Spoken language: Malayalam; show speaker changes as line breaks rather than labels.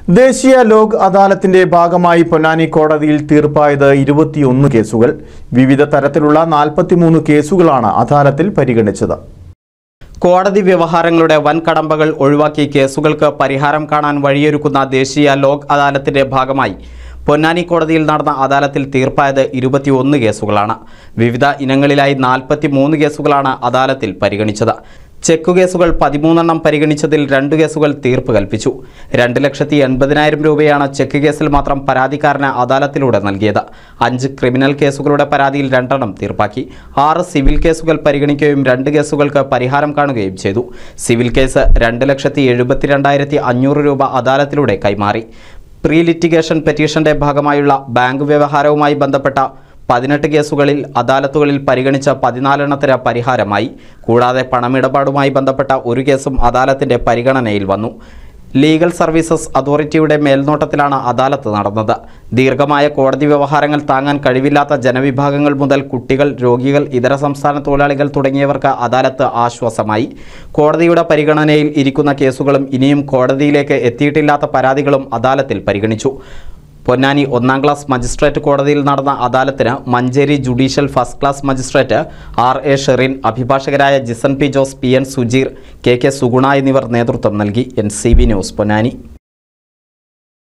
ദേശീയ ലോക് അദാലത്തിന്റെ ഭാഗമായി പൊന്നാനി കോടതിയിൽ തീർപ്പായത് ഇരുപത്തിയൊന്ന് കേസുകൾ വിവിധ തരത്തിലുള്ള നാൽപ്പത്തിമൂന്ന് കേസുകളാണ് അദാലത്തിൽ പരിഗണിച്ചത്
കോടതി വ്യവഹാരങ്ങളുടെ വൻ കടമ്പകൾ ഒഴിവാക്കി കേസുകൾക്ക് പരിഹാരം കാണാൻ വഴിയൊരുക്കുന്ന ദേശീയ ലോക് അദാലത്തിന്റെ ഭാഗമായി പൊന്നാനി കോടതിയിൽ നടന്ന അദാലത്തിൽ തീർപ്പായത് ഇരുപത്തിയൊന്ന് കേസുകളാണ് വിവിധ ഇനങ്ങളിലായി നാൽപ്പത്തി മൂന്ന് കേസുകളാണ് അദാലത്തിൽ പരിഗണിച്ചത് ചെക്ക് കേസുകൾ പതിമൂന്നെണ്ണം പരിഗണിച്ചതിൽ രണ്ട് കേസുകൾ തീർപ്പ് കൽപ്പിച്ചു രണ്ട് ലക്ഷത്തി എൺപതിനായിരം രൂപയാണ് ചെക്ക് കേസിൽ മാത്രം പരാതിക്കാരന് അദാലത്തിലൂടെ നൽകിയത് അഞ്ച് ക്രിമിനൽ കേസുകളുടെ പരാതിയിൽ രണ്ടെണ്ണം തീർപ്പാക്കി ആറ് സിവിൽ കേസുകൾ പരിഗണിക്കുകയും രണ്ട് കേസുകൾക്ക് പരിഹാരം കാണുകയും ചെയ്തു സിവിൽ കേസ് രണ്ട് ലക്ഷത്തി എഴുപത്തിരണ്ടായിരത്തി അഞ്ഞൂറ് രൂപ അദാലത്തിലൂടെ കൈമാറി പ്രീ ലിറ്റിഗേഷൻ പെറ്റീഷന്റെ ഭാഗമായുള്ള ബാങ്ക് വ്യവഹാരവുമായി ബന്ധപ്പെട്ട പതിനെട്ട് കേസുകളിൽ അദാലത്തുകളിൽ പരിഗണിച്ച പതിനാലെണ്ണത്തിന് പരിഹാരമായി കൂടാതെ പണമിടപാടുമായി ബന്ധപ്പെട്ട ഒരു കേസും അദാലത്തിന്റെ പരിഗണനയിൽ വന്നു ലീഗൽ സർവീസസ് അതോറിറ്റിയുടെ മേൽനോട്ടത്തിലാണ് അദാലത്ത് നടന്നത് ദീർഘമായ കോടതി വ്യവഹാരങ്ങൾ താങ്ങാൻ കഴിവില്ലാത്ത ജനവിഭാഗങ്ങൾ മുതൽ കുട്ടികൾ രോഗികൾ ഇതര സംസ്ഥാന തൊഴിലാളികൾ തുടങ്ങിയവർക്ക് അദാലത്ത് ആശ്വാസമായി കോടതിയുടെ പരിഗണനയിൽ ഇരിക്കുന്ന കേസുകളും ഇനിയും കോടതിയിലേക്ക് എത്തിയിട്ടില്ലാത്ത പരാതികളും അദാലത്തിൽ പരിഗണിച്ചു പൊന്നാനി ഒന്നാം ക്ലാസ് മജിസ്ട്രേറ്റ് കോടതിയിൽ നടന്ന അദാലത്തിന് Manjeri judicial first class magistrate R A Sherin അഭിഭാഷകരായ Jison P Jose P N Sujeer K K Suguna എന്നിവർ നേതൃത്വം നൽകി N C B news Ponnani